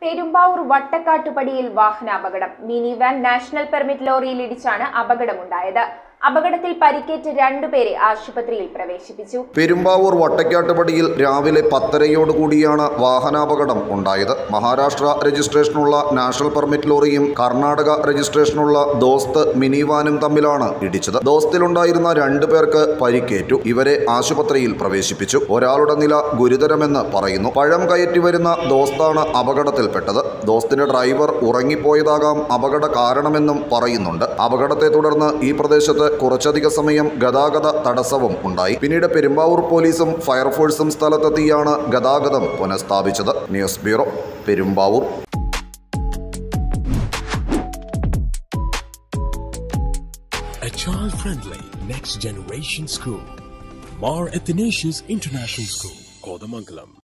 പെരുമ്പാവൂർ വട്ടക്കാട്ടുപടിയിൽ വാഹനാപകടം mini van national permit ലോറിയിൽ ഇടിച്ചാണ് അപകടമുണ്ടായത് അപകടത്തിൽ പരിക്കേറ്റ് രണ്ടുപേരെ ആശുപത്രിയിൽ പ്രവേശിപ്പിച്ചു പെരുമ്പാവൂർ വട്ടക്കാട്ടുപടിയിൽ രാവിലെ പത്തരയോടുകൂടിയാണ് വാഹനാപകടം ഉണ്ടായത് മഹാരാഷ്ട്ര രജിസ്ട്രേഷനുള്ള നാഷണൽ പെർമിറ്റ് ലോറിയും കർണാടക രജിസ്ട്രേഷനുള്ള ദോസ്ത് മിനി വാനും തമ്മിലാണ് ഇടിച്ചത് ദോസ്തിലുണ്ടായിരുന്ന രണ്ടു പേർക്ക് പരിക്കേറ്റു ഇവരെ ആശുപത്രിയിൽ പ്രവേശിപ്പിച്ചു ഒരാളുടെ നില ഗുരുതരമെന്ന് പറയുന്നു പഴം കയറ്റി വരുന്ന ദോസ്താണ് അപകടത്തിൽപ്പെട്ടത് ദോസ്തിന്റെ ഡ്രൈവർ ഉറങ്ങിപ്പോയതാകാം അപകട കാരണമെന്നും പറയുന്നുണ്ട് അപകടത്തെ തുടർന്ന് ഈ പ്രദേശത്ത് കുറച്ചധിക സമയം ഗതാഗത തടസ്സവും ഉണ്ടായി പിന്നീട് പെരുമ്പാവൂർ പോലീസും ഫയർഫോഴ്സും സ്ഥലത്തെത്തിയാണ് ഗതാഗതം പുനഃസ്ഥാപിച്ചത് news bureau Perumbavoor A child-friendly next generation school. Mar Athanasius International School, Kodamangalam.